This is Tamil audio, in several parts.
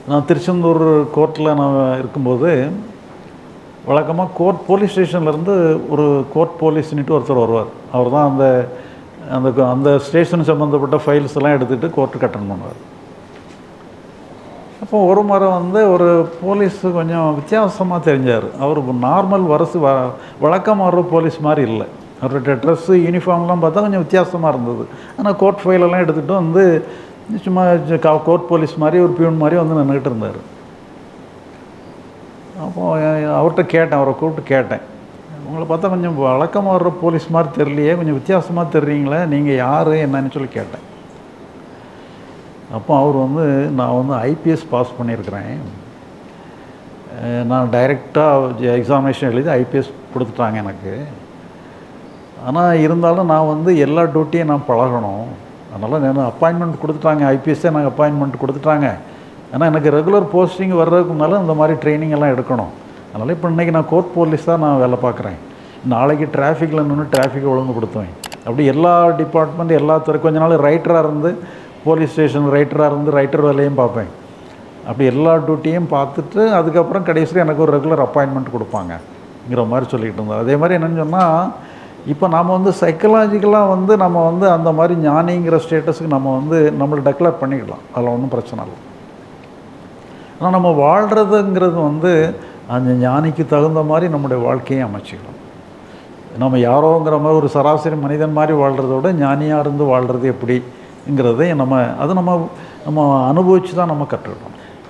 நான் திருச்செந்தூர் கோர்ட்டில் நான் இருக்கும்போது வழக்கமாக கோர்ட் போலீஸ் ஸ்டேஷன்லேருந்து ஒரு கோர்ட் போலீஸ்னுட்டு ஒருத்தர் வருவார் அவர் தான் அந்த அந்த அந்த ஸ்டேஷன் சம்மந்தப்பட்ட ஃபைல்ஸ் எல்லாம் எடுத்துகிட்டு கோர்ட்டுக்கு அட்டன் பண்ணுவார் அப்போ ஒரு முறை வந்து ஒரு போலீஸ் கொஞ்சம் வித்தியாசமாக தெரிஞ்சார் அவர் நார்மல் வரசு வ வழக்கமாக வர்ற போலீஸ் மாதிரி இல்லை அவர்கிட்ட ட்ரெஸ்ஸு யூனிஃபார்ம்லாம் பார்த்தா கொஞ்சம் வித்தியாசமாக இருந்தது ஆனால் கோர்ட் ஃபைலெல்லாம் எடுத்துகிட்டு வந்து சும்மா கோர்ட் போலீஸ் மாதிரி ஒரு பியூன் மாதிரி வந்து நின்றுக்கிட்டு இருந்தார் அப்போ அவர்கிட்ட கேட்டேன் அவரை கூப்பிட்டு கேட்டேன் உங்களை பார்த்தா கொஞ்சம் வழக்கமாக வர்ற போலீஸ் மாதிரி தெரியலையே கொஞ்சம் வித்தியாசமாக தெரிறீங்களே நீங்கள் யார் என்னன்னு சொல்லி கேட்டேன் அப்போ அவர் வந்து நான் வந்து ஐபிஎஸ் பாஸ் பண்ணியிருக்கிறேன் அஹ் நான் டைரெக்டாக எக்ஸாமினேஷன் எழுதி ஐபிஎஸ் கொடுத்துட்டாங்க எனக்கு ஆனால் இருந்தாலும் நான் வந்து எல்லா டியூட்டியும் நான் பழகணும் அதனால் நான் அப்பாயின்மெண்ட் கொடுத்துட்டாங்க ஐபிஎஸ்ஸே நாங்கள் அப்பாயின்மெண்ட் கொடுத்துட்டாங்க ஆனால் எனக்கு ரெகுலர் போஸ்டிங் வர்றதுக்கு முன்னால் இந்த மாதிரி ட்ரைனிங் எல்லாம் எடுக்கணும் அதனால் இப்போ இன்றைக்கி நான் கோர்ட் போலீஸ் தான் நான் வேலை பார்க்குறேன் நாளைக்கு டிராஃபிக்கில் நின்று டிராஃபிக்கை ஒழுங்குபடுத்துவேன் அப்படி எல்லா டிபார்ட்மெண்ட் எல்லா துறை கொஞ்ச நாள் ரைட்டராக இருந்து போலீஸ் ஸ்டேஷன் ரைட்டராக இருந்து ரைட்டர் வேலையும் பார்ப்பேன் அப்படி எல்லா டியூட்டியும் பார்த்துட்டு அதுக்கப்புறம் கடைசியில் எனக்கு ஒரு ரெகுலர் அப்பாயின்மெண்ட் கொடுப்பாங்கங்கிற மாதிரி சொல்லிக்கிட்டு இருந்தோம் அதே மாதிரி என்னென்னு சொன்னால் இப்போ நாம் வந்து சைக்கலாஜிக்கலாக வந்து நம்ம வந்து அந்த மாதிரி ஞானிங்கிற ஸ்டேட்டஸுக்கு நம்ம வந்து நம்மளை டெக்ளேர் பண்ணிக்கலாம் அதில் ஒன்றும் பிரச்சனை இல்லை ஆனால் நம்ம வாழ்கிறதுங்கிறது வந்து அந்த ஞானிக்கு தகுந்த மாதிரி நம்முடைய வாழ்க்கையை அமைச்சிக்கலாம் நம்ம யாரோங்கிற மாதிரி ஒரு சராசரி மனிதன் மாதிரி வாழ்கிறத விட ஞானியாக இருந்து வாழ்கிறது எப்படிங்கிறதை நம்ம அது நம்ம நம்ம அனுபவித்து தான் நம்ம கற்றுக்கிட்டோம்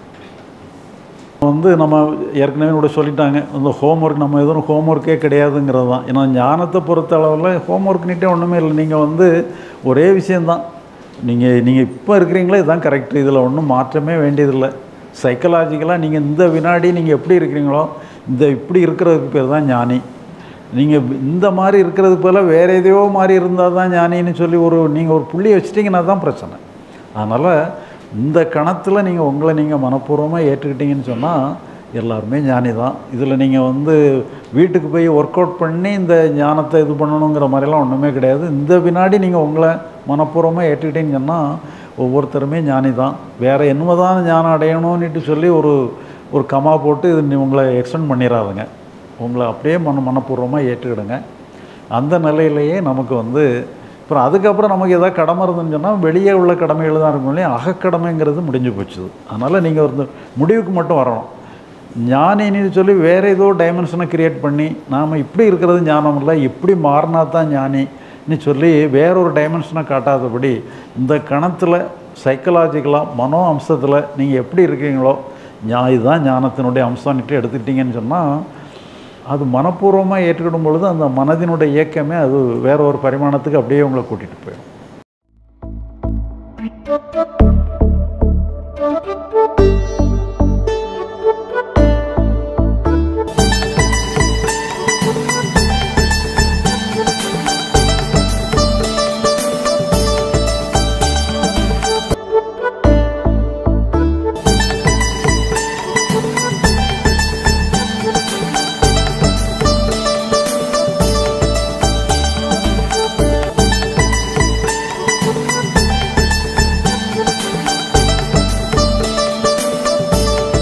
வந்து நம்ம ஏற்கனவே கூட சொல்லிட்டாங்க இந்த ஹோம்ஒர்க் நம்ம எதுவும் ஹோம்ஒர்க்கே கிடையாதுங்கிறது தான் ஏன்னா ஞானத்தை பொறுத்த அளவில் ஹோம்ஒர்க்னிட்டே ஒன்றுமே இல்லை நீங்கள் வந்து ஒரே விஷயந்தான் நீங்கள் நீங்கள் இப்போ இருக்கிறீங்களே இதுதான் கரெக்ட் இதில் ஒன்றும் மாற்றமே வேண்டியதில்லை சைக்கலாஜிக்கலாக நீங்கள் இந்த வினாடி நீங்கள் எப்படி இருக்கிறீங்களோ இந்த இப்படி இருக்கிறதுக்கு பேர் தான் ஞானி நீங்கள் இந்த மாதிரி இருக்கிறதுக்கு பதிலாக வேறு எதையோ மாதிரி இருந்தால் தான் ஞானின்னு சொல்லி ஒரு நீங்கள் ஒரு புள்ளி வச்சிட்டிங்கன்னா தான் பிரச்சனை அதனால் இந்த கணத்தில் நீங்கள் உங்களை நீங்கள் மனப்பூர்வமாக ஏற்றுக்கிட்டீங்கன்னு சொன்னால் எல்லாருமே ஞானி தான் இதில் நீங்கள் வந்து வீட்டுக்கு போய் ஒர்க் அவுட் பண்ணி இந்த ஞானத்தை இது பண்ணணுங்கிற மாதிரிலாம் ஒன்றுமே கிடையாது இந்த வினாடி நீங்கள் உங்களை மனப்பூர்வமாக ஏற்றுக்கிட்டீங்கன்னு சொன்னால் ஒவ்வொருத்தருமே ஞானி தான் வேறு என்னதான் ஞானம் அடையணும்னுட்டு சொல்லி ஒரு ஒரு கமா போட்டு இது நீ உங்களை எக்ஸ்டெண்ட் பண்ணிடாதுங்க உங்களை அப்படியே மன மனப்பூர்வமாக ஏற்றுக்கிடுங்க அந்த நிலையிலேயே நமக்கு வந்து அப்புறம் அதுக்கப்புறம் நமக்கு ஏதாவது கடமை இருந்துன்னு சொன்னால் வெளியே உள்ள கடமைகள் தான் இருக்கும் இல்லையா அகக்கடமைங்கிறது முடிஞ்சு போச்சுது அதனால் நீங்கள் ஒரு முடிவுக்கு மட்டும் வரணும் ஞானின்னு சொல்லி வேறு ஏதோ டைமென்ஷனை கிரியேட் பண்ணி நாம் இப்படி இருக்கிறது ஞானம் இல்லை இப்படி மாறினா தான் ஞானின்னு சொல்லி வேறொரு டைமென்ஷனை காட்டாதபடி இந்த கணத்தில் சைக்கலாஜிக்கலாக மனோ அம்சத்தில் நீங்கள் எப்படி இருக்கீங்களோ ஞா இதுதான் ஞானத்தினுடைய அம்சம்னுட்டு எடுத்துக்கிட்டீங்கன்னு சொன்னால் அது மனப்பூர்வமாக ஏற்றுக்கிடும் பொழுது அந்த மனதினுடைய இயக்கமே அது வேற ஒரு பரிமாணத்துக்கு அப்படியே உங்களை கூட்டிகிட்டு போயிடும்